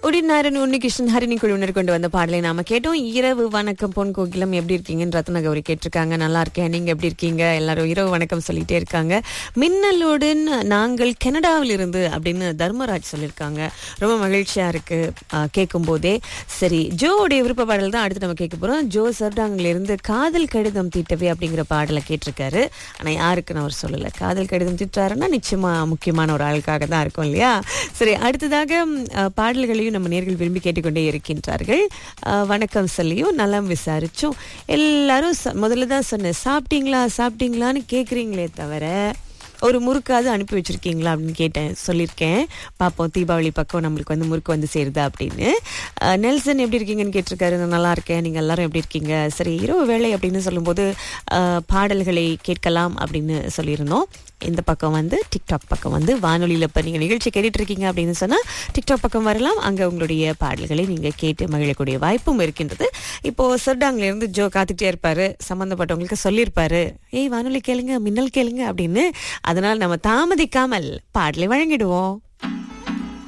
உடிநாரன் உன்னிகிருஷ்ணன் ஹரிணி குழுவினர் கொண்டு வந்த பாடலை நாம கேட்டோம் இரவு வணக்கம் பொன் கோகிலம் எப்படி இருக்கீங்கன்னு ரத்ன கௌரி கேட்டிருக்காங்க நல்லா இருக்கேன் நீங்க எப்படி இருக்கீங்க எல்லாரும் இரவு வணக்கம் சொல்லிட்டே இருக்காங்க மின்னலுடன் நாங்கள் கனடாவில் இருந்து அப்படின்னு தர்மராஜ் சொல்லியிருக்காங்க ரொம்ப மகிழ்ச்சியா இருக்கு கேட்கும் போதே சரி ஜோவுடைய விருப்ப பாடல் தான் அடுத்து நம்ம கேட்க போறோம் ஜோ சர்டாங்ல இருந்து காதல் கடிதம் தீட்டவே அப்படிங்கிற பாடலை கேட்டிருக்காரு ஆனா யாருக்குன்னு அவர் சொல்லல காதல் கடிதம் தீட்டாருன்னா நிச்சயமா முக்கியமான ஒரு ஆளுக்காக தான் இருக்கும் இல்லையா சரி அடுத்ததாக அஹ், பாடல்களையும் நம்ம நேர்கள் விரும்பி கேட்டுக்கொண்டே இருக்கின்றார்கள் அஹ், வணக்கம் சொல்லியும் நலம் விசாரிச்சோம் எல்லாரும் ச- முதல்ல தான் சொன்னேன் சாப்பிட்டீங்களா சாப்பிட்டீங்களான்னு கேட்குறீங்களே தவிர ஒரு முறுக்காவது அனுப்பி வச்சிருக்கீங்களா அப்படின்னு கேட்டேன் சொல்லியிருக்கேன் பார்ப்போம் தீபாவளி பக்கம் நம்மளுக்கு வந்து முறுக்கு வந்து சேருதா அப்படின்னு அஹ், நெல்சன் எப்படி இருக்கீங்கன்னு கேட்டிருக்காரு நான் நல்லா இருக்கேன் நீங்கள் எல்லாரும் எப்படி இருக்கீங்க சரி இரவு வேளை அப்படின்னு சொல்லும்போது அஹ், பாடல்களை கேட்கலாம் அப்படின்னு சொல்லியிருந்தோம் இந்த பக்கம் வந்து டிக்டாக் பக்கம் வந்து வானொலியில் இப்போ நீங்கள் நிகழ்ச்சி கேட்டுட்டு இருக்கீங்க அப்படின்னு சொன்னால் டிக்டாக் பக்கம் வரலாம் அங்கே உங்களுடைய பாடல்களை நீங்கள் கேட்டு மகிழக்கூடிய வாய்ப்பும் இருக்கின்றது இப்போது சொர்டாங்லேருந்து ஜோ காத்துட்டே இருப்பாரு சம்மந்தப்பட்டவங்களுக்கு சொல்லியிருப்பாரு ஏய் வானொலி கேளுங்க மின்னல் கேளுங்க அப்படின்னு அதனால் நம்ம தாமதிக்காமல் பாடலை வழங்கிடுவோம்